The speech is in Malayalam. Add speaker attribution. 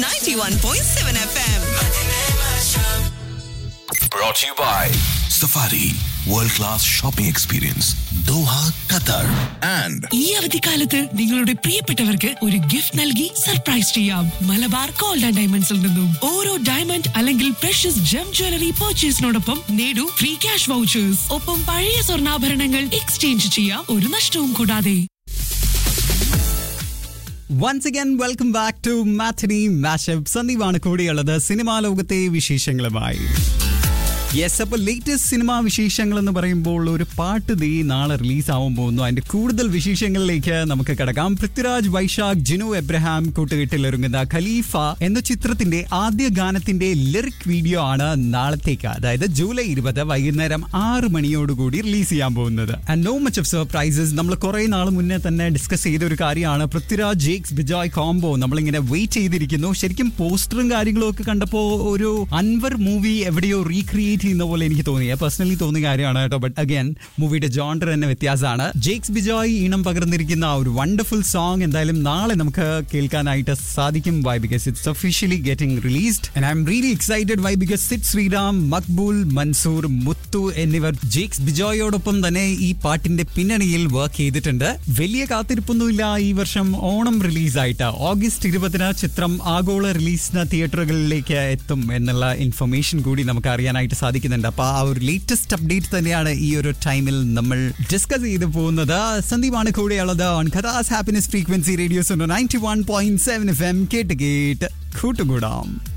Speaker 1: 91.7 FM.
Speaker 2: Brought to you by Safari World Class Shopping Experience Doha, Qatar and
Speaker 3: ഈ അവധിക്കാലത്ത് നിങ്ങളുടെ പ്രിയപ്പെട്ടവർക്ക് ഒരു ഗിഫ്റ്റ് നൽകി സർപ്രൈസ് ചെയ്യാം മലബാർ ഗോൾഡ് ആൻഡ് ഡയമണ്ട്സിൽ നിന്നും ഓരോ ഡയമണ്ട് അല്ലെങ്കിൽ പ്രഷ്യസ് ജം ജ്വല്ലറി പർച്ചേസിനോടൊപ്പം നേടൂ ഫ്രീ ക്യാഷ് വൗച്ചേഴ്സ് ഒപ്പം പഴയ സ്വർണ്ണാഭരണങ്ങൾ എക്സ്ചേഞ്ച് ചെയ്യാം ഒരു നഷ്ടവും കൂടാതെ
Speaker 4: once again welcome back to matinee mashup സന്ദീപാണ് കൂടിയുള്ളത് സിനിമാ ലോകത്തെ വിശേഷങ്ങളുമായി യെസ് അപ്പോൾ ലേറ്റസ്റ്റ് സിനിമാ വിശേഷങ്ങൾ എന്ന് പറയുമ്പോൾ ഒരു പാട്ട് ദേ നാളെ റിലീസ് ആവാൻ പോകുന്നു അതിന്റെ കൂടുതൽ വിശേഷങ്ങളിലേക്ക് നമുക്ക് കിടക്കാം പൃഥ്വിരാജ് വൈശാഖ് ജിനു എബ്രഹാം കൂട്ടുകെട്ടിലൊരുങ്ങുന്ന ഖലീഫ എന്ന ചിത്രത്തിന്റെ ആദ്യ ഗാനത്തിന്റെ ലിറിക് വീഡിയോ ആണ് നാളത്തേക്ക് അതായത് ജൂലൈ ഇരുപത് വൈകുന്നേരം ആറ് മണിയോടുകൂടി റിലീസ് ചെയ്യാൻ പോകുന്നത് and no much of surprises നമ്മൾ കുറെ നാൾ മുന്നേ തന്നെ ഡിസ്കസ് ചെയ്ത ഒരു കാര്യമാണ് പൃഥ്വിരാജ് ജേക്സ് ബിജോയ് കോംബോ നമ്മളിങ്ങനെ വെയിറ്റ് ചെയ്തിരിക്കുന്നു ശരിക്കും പോസ്റ്ററും കാര്യങ്ങളും ഒക്കെ കണ്ടപ്പോൾ ഒരു അൻവർ മൂവി എവിടെയോ റീക്രിയേറ്റ് ചെയ്യുന്ന പോലെ എനിക്ക് തോന്നി പേഴ്സണലി തോന്നിയ കാര്യമാണ് കേട്ടോ ബട്ട് അഗൈൻ മൂവിയുടെ ജോണ്ടർ തന്നെ വ്യത്യാസമാണ് ജേക്സ് ബിജോയ് ഈണം പകർന്നിരിക്കുന്ന ആ ഒരു വണ്ടർഫുൾ സോങ് എന്തായാലും നാളെ നമുക്ക് കേൾക്കാനായിട്ട് സാധിക്കും why because it's officially getting released and I'm really excited why because Sid Sriram Maqbool Mansoor Muthu എന്നിവർ ജേക്സ് ബിജോയോടൊപ്പം തന്നെ ഈ പാട്ടിന്റെ പിന്നണിയിൽ വർക്ക് ചെയ്തിട്ടുണ്ട് വലിയ കാത്തിരിപ്പൊന്നുമില്ല ഈ വർഷം ഓണം റിലീസായിട്ട് ഓഗസ്റ്റ് ഇരുപതിന് ചിത്രം ആഗോള റിലീസിന് തിയേറ്ററുകളിലേക്ക് എത്തും എന്നുള്ള ഇൻഫർമേഷൻ കൂടി നമുക്ക് അറിയാനായിട്ട് സാധിക്കുന്നുണ്ട് അപ്പൊ ആ ഒരു ലേറ്റസ്റ്റ് അപ്ഡേറ്റ് തന്നെയാണ് ഈ ഒരു ടൈമിൽ നമ്മൾ ഡിസ്കസ് ചെയ്തു പോകുന്നത് സന്ദീപാണ് കൂടെയുള്ളത് ഓൺ കഥാസ് happiness frequency radios ninety one point seven F M കേട്ട് കേട്ട് കൂട്ടുകൂടാം